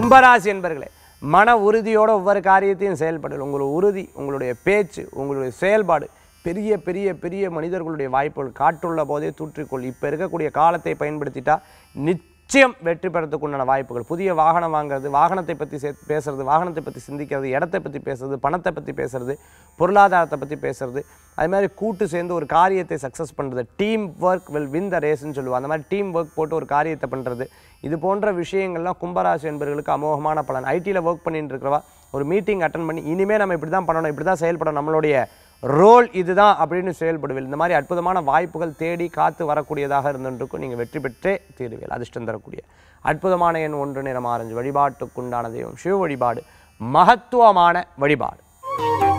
கும்பராசி என்பர்களே மன உறுதியோட ஒவ்வொரு காரியத்தையும் செயல்படுங்கள் உங்களுடைய உறுதி உங்களுடைய பேச்சு உங்களுடைய செயல்பாடு பெரிய பெரிய பெரிய மனிதர்களுடைய வாய்ப்புகள் காற்றுள்ள போதே தூற்றிக்கொள் இப்போ இருக்கக்கூடிய காலத்தை பயன்படுத்திட்டா நிச்சயம் வெற்றி பெறத்துக்கு உண்டான வாய்ப்புகள் புதிய வாகனம் வாங்குறது வாகனத்தை பற்றி சே பேசுறது வாகனத்தை பற்றி சிந்திக்கிறது இடத்தை பற்றி பேசுறது பணத்தை பற்றி பேசுறது பொருளாதாரத்தை பற்றி பேசுறது அது மாதிரி கூட்டு சேர்ந்து ஒரு காரியத்தை சக்ஸஸ் பண்ணுறது team work will win the ரேஸ்ன்னு சொல்லுவோம் அந்த மாதிரி டீம் ஒர்க் போட்டு ஒரு காரியத்தை பண்ணுறது இது போன்ற விஷயங்கள்லாம் கும்பராசி என்பவர்களுக்கு அமோகமான பலன் ஐடியில் ஒர்க் பண்ணிட்டு இருக்கிறவா ஒரு மீட்டிங் அட்டன் பண்ணி இனிமேல் நம்ம இப்படி தான் பண்ணணும் இப்படி தான் செயல்படணும் நம்மளுடைய ரோல் இதுதான் அப்படின்னு செயல்படுவீர்கள் இந்த மாதிரி அற்புதமான வாய்ப்புகள் தேடி காத்து வரக்கூடியதாக இருந்துருக்கும் நீங்கள் வெற்றி பெற்றே தீருவீர்கள் அதிர்ஷ்டம் தரக்கூடிய அற்புதமான எண் ஒன்று நிறம் ஆரஞ்சு வழிபாட்டுக்குண்டான தெய்வம் சிவ வழிபாடு மகத்துவமான வழிபாடு